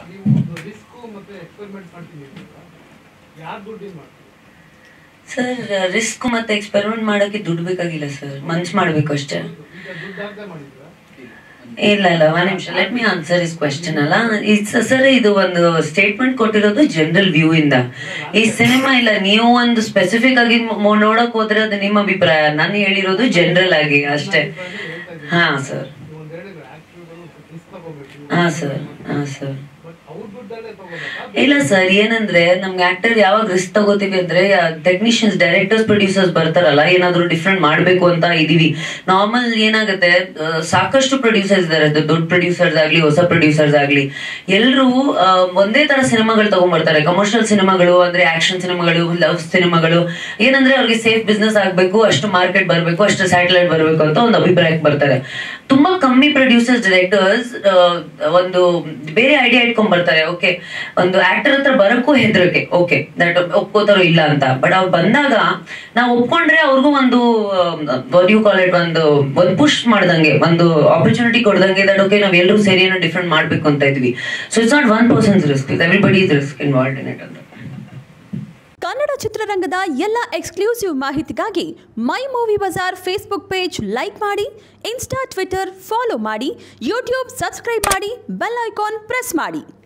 ನೀವು ಒಂದು ರಿಸ್ಕ್ ಮತ್ತೆ ಎಕ್ಸ್ಪೆರಿಮೆಂಟ್ ಮಾಡ್ತೀನಿ ಯಾರು ದುಡ್ಡಿನ ಮಾಡ್ತೀವಿ ಸರ್ ರಿಸ್ಕ್ ಮತ್ತೆ ಎಕ್ಸ್ಪೆರಿಮೆಂಟ್ ಮಾಡೋಕೆ ದುಡ್ಡು ಬೇಕಾಗಿಲ್ಲ ಸರ್ ಮನ್ಸ್ ಮಾಡ್ಬೇಕು ಅಷ್ಟೇ ಈಗ ದುಡ್ಡು ಹಾಕದೆ ಮಾಡಿದ್ರ ಇಲ್ಲ ಇಲ್ಲ ಒಂದ್ ನಿಮಿಷ let me answer is question ಅಲ್ಲ ಸರ್ ಇದು ಒಂದು ಸ್ಟೇಟ್ಮೆಂಟ್ ಕೊಟ್ಟಿರೋದು ಜನರಲ್ ವ್ಯೂ ಇಂದ ಈ ಸಿನಿಮಾ ಇಲ್ಲ ನೀವು ಒಂದು ಸ್ಪೆಸಿಫಿಕ್ ಆಗಿ ಮೊ- ನೋಡಕ್ ಹೋದ್ರೆ ಅದು ನಿಮ್ಮ ಅಭಿಪ್ರಾಯ ನಾನು ಹೇಳಿರೋದು ಜನರಲ್ ಆಗಿ ಅಷ್ಟೇ ಹಾ ಸರ್ ನೀವು ಒಂದ್ ಹೇಳಿದ್ರೆ ಆಕ್ಟರ್ಗಳು ರಿಸ್ಕ್ ತಗೋಬೇಕು ಹಾ ಸರ್ ಹಾ ಸರ್ ಬಟ್ ಅವ್ರ ದುಡ್ಡಲ್ಲೇ ತಗೋಬೇಕಾ ಇಲ್ಲ ಸರ್ ಏನಂದ್ರೆ ನಮ್ಗೆ ಆಕ್ಟರ್ ಯಾವಾಗ ರಿಸ್ಕ್ ತಗೋತೀವಿ ಅಂದ್ರೆ ಟೆಕ್ನಿಷಿಯನ್ಸ್ ಡೈರೆಕ್ಟರ್ಸ್ ಪ್ರೊಡ್ಯೂಸರ್ಸ್ ಬರ್ತಾರಲ್ಲ ಏನಾದ್ರು ಡಿಫ್ರೆಂಟ್ ಮಾಡ್ಬೇಕು ಅಂತ ಇದೀವಿ ನಾರ್ಮಲ್ ಏನಾಗುತ್ತೆ ಆ, ಸಾಕಷ್ಟು ಪ್ರೊಡ್ಯೂಸರ್ಸ್ ಇದಾರೆ ಅದು ದೊಡ್ಡ ಪ್ರೊಡ್ಯೂಸರ್ಸ್ ಆಗ್ಲಿ ಹೊಸ ಪ್ರೊಡ್ಯೂಸರ್ಸ್ ಆಗ್ಲಿ ಎಲ್ರು ಆ, ಒಂದೇ ತರ ಸಿನಿಮಾಗಳು ತಗೊಂಡ್ಬರ್ತಾರೆ ಕಮರ್ಷಿಯಲ್ ಸಿನಿಮಾಗಳು ಅಂದ್ರೆ ಆಕ್ಷನ್ ಸಿನಿಮಾಗಳು ಲವ್ ಸಿನಿಮಾಗಳು ಏನಂದ್ರೆ ಅವ್ರಿಗೆ ಸೇಫ್ ಬಿಸ್ನೆಸ್ ಆಗ್ಬೇಕು ಅಷ್ಟು ಮಾರ್ಕೆಟ್ ಬರ್ಬೇಕು ಅಷ್ಟು ಸ್ಯಾಟಲೈಟ್ ಬರ್ಬೇಕು ಅಂತ ಒಂದು ಅಭಿಪ್ರಾಯಕ್ಕೆ ಬರ್ತಾರೆ ತುಂಬಾ ಕಮ್ಮಿ ಪ್ರೊಡ್ಯೂಸರ್ಸ್ ಡೈರೆಕ್ಟರ್ಸ್ ಒಂದು ಬೇರೆ ಐಡಿಯಾ ಇಟ್ಕೊಂಡ್ ಬರ್ತಾರೆ ಓಕೆ ಒಂದು ಆಕ್ಟರ್ ಹತ್ರ ಬರಕ್ಕೂ ಹೆದರಿಕೆ ಓಕೆ ದಟ್ ಒಪ್ಕೋತಾರೋ ಇಲ್ಲ ಅಂತ ಬಟ್ ಅವ್ರು ಬಂದಾಗ ನಾವು ಒಪ್ಕೊಂಡ್ರೆ ಅವ್ರಿಗೂ ಒಂದು ಯು ಕಾಲ್ ಇಟ್ ಒಂದು ಒಂದು ಪುಷ್ ಮಾಡ್ದಂಗೆ ಒಂದು ಆಪರ್ಚುನಿಟಿ ಕೊಡ್ದಂಗೆ ದಟ್ ಓಕೆ ನಾವ್ ಎಲ್ಲರೂ ಸೇರಿ ಏನೋ ಡಿಫ್ರೆಂಟ್ ಮಾಡ್ಬೇಕು ಅಂತ ಇದ್ವಿ so it's not one person's risk is everybody is risk involve in it ಅಂತ ಕನ್ನಡ ಚಿತ್ರರಂಗದ ಎಲ್ಲ ಎಕ್ಸ್ಕ್ಲೂಸಿವ್ ಮಾಹಿತಿಗಾಗಿ My Movie Bazaar Facebook page like ಮಾಡಿ ಇನ್ಸ್ಟಾ ಟ್ವಿಟರ್ ಫಾಲೋ ಮಾಡಿ ಯೂಟ್ಯೂಬ್ ಸಬ್ಸ್ಕ್ರೈಬ್ ಮಾಡಿ ಬೆಲ್ ಐಕಾನ್ ಪ್ರೆಸ್ ಮಾಡಿ